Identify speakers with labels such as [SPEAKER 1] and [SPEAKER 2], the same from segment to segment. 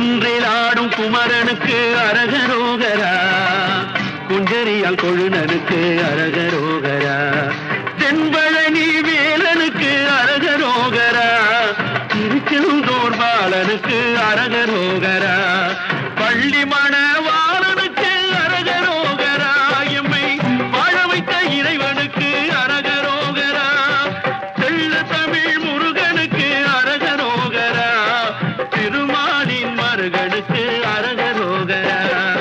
[SPEAKER 1] குன்றில் ஆடும் குமரனுக்கு அரகரோகரா குஞ்சரியால் கொழுநனுக்கு அரகரோகரா தென்பழனி வேலனுக்கு அரகரோகரா திருச்செந்தூர் பாலனுக்கு அரகரோகரா பள்ளி மணவாளனுக்கு அரகரோகரா எம்மை வாழ வைத்த இறைவனுக்கு அரகரோகரா தெள்ள தமிழ் முருகனுக்கு அரகரோகரா திருமாலின் மருகனுக்கு அரகரோகரா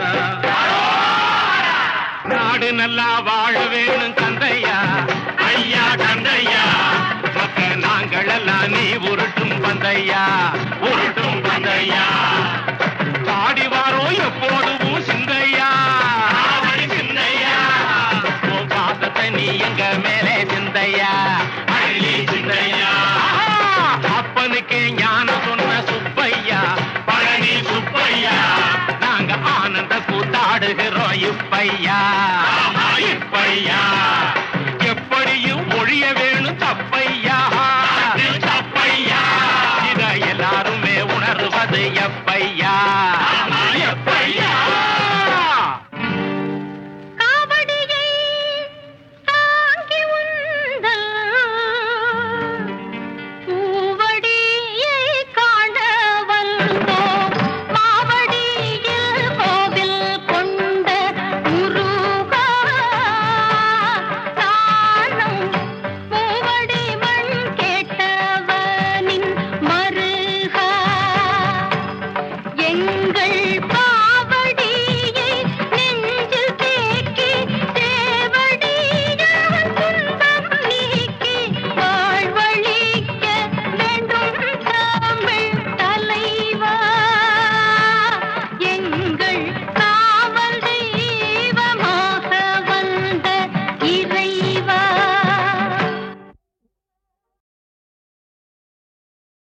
[SPEAKER 2] நாடு நல்லா வாழ வேணும் கந்தையா ஐயா கந்தையா மக்க நாங்கள் எல்லாம் நீ உருட்டும் பந்தையா உருட்டும் பந்தையா பாடி வாரோம் எப்போதும் சிந்தையா சிந்தையா உன் பாசத்தை நீ எங்க மேலே சிந்தையா அள்ளி சிந்தையா அப்பனுக்கு ஞானம் சொன்ன சுப்பையா பழனி சுப்பையா நாங்க ஆனந்த கூத்தாடுகிறோம் இப்பையா இப்பையா எப்படியும் ஒழிய வேணும் தப்பையா தப்பையா இத எல்லாருமே உணர்வது எப்பையா